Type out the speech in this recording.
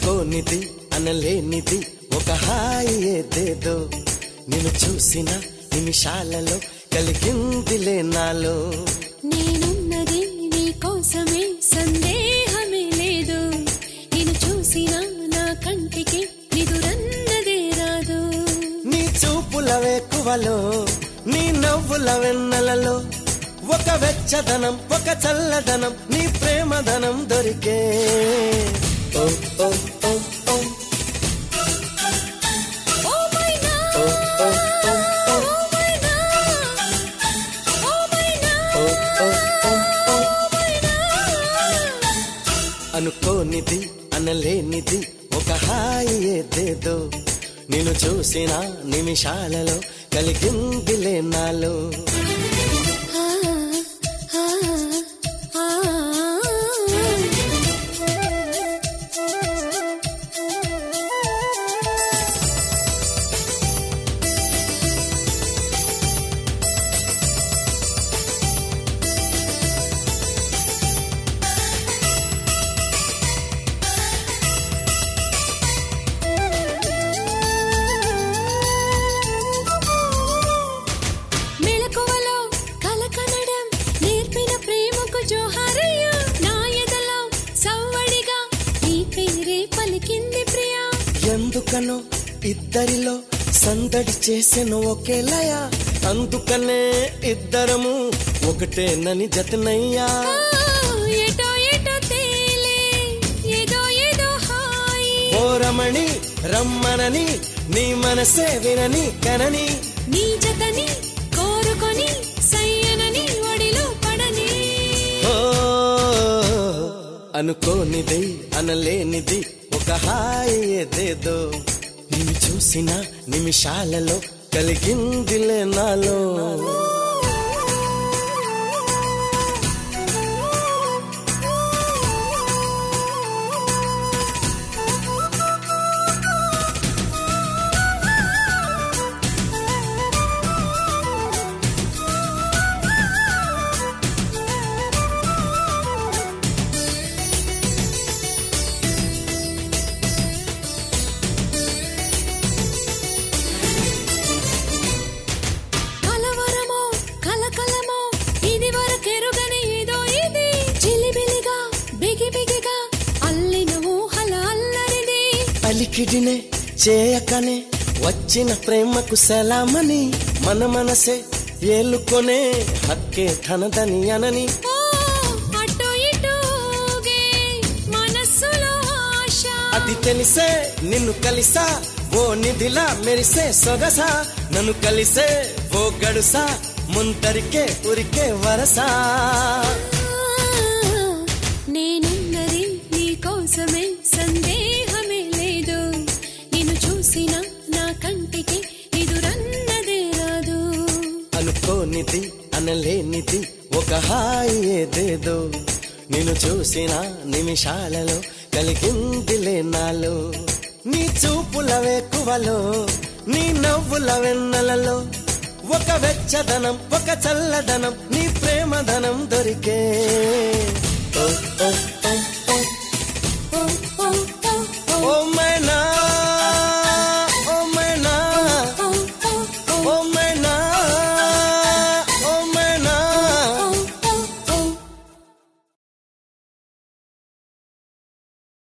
అనుకోనిది అనలేనిది ఒక హాయి ఏదేదో నిన్ను చూసిన నిమిషాలలో కలిగిందిలే నాలో నేనున్నది నీ కోసమే సందేహమే లేదు నేను చూసిన నా కంటికి నిదురన్నదే రాదు నీ చూపుల వేకువలో నీ నవ్వుల వెన్నెలలో ఒక వెచ్చదనం ఒక చల్లదనం నీ ప్రేమధనం దొరికే oh oh oh oh oh my God oh oh oh oh oh my God oh my God oh oh oh oh oh my God అనుకోనిది అనలేనిది ఒక హాయి ఏదేదో నిన్ను చూసిన నిమిషాలలో కలిగిందిలే నాలో ఆ ఆ ఆ మెలకువలో కలకనడం నేర్పిన ప్రేమకు జోహారయ్య నా ఎదలో సవ్వడిగా నీ పేరే పలికింది ప్రియా ఎందుకనో ఇద్దరిలో సందడి చేసెను ఒకేలయ అందుకనే ఇద్దరము ఒకటేనని జతనయ్యా ఆ, ఎటో ఎటో తేలే ఏదో ఏదో హాయి ఓరమణి రమ్మనని నీ మనసే వినని కనని నీ జతని కోరుకొని సయ్యనని ఒడిలో పడని ఓ అనుకోనిది అనలేనిది ఒక హాయి ఏదేదో నిన్ను చూసిన నిమిషాలలో కలిగిందిలే నాలో కలవరమో కలకలమో ఇది వరకెరుగని ఏదో ఇది చిలిబిలిగా బిగి బిగిగా అల్లిన ఊహల అల్లరిది అలికిడినే చేయకనే వచ్చిన ప్రేమకు సలామని మన మనసే ఏలుకొనే హక్కే తనదని అనని ఓ అటు ఇటు ఊగే మనస్సులో ఆశ అది తెలిసే నిన్ను కలిసా ఓ నిధిలా మెరిసే సొగసా నన్ను కలిసే ఓ గడుసా ముందరికే ఉరికే వరసా నేనున్నది నీ కోసమే సందేహమే లేదు నిన్ను చూసిన నా కంటికి ఎదురన్నదే రాదు అనుకోనిది అనలేనిది ఒక హాయి ఏదేదో నిన్ను చూసిన నిమిషాలలో కలిగిందిలే నాలో నీ చూపుల వేకువలో నీ నవ్వుల వెన్నెలలో ఒక వెచ్చదనం ఒక చల్లదనం నీ ప్రేమధనం దొరికే ఓ ఓ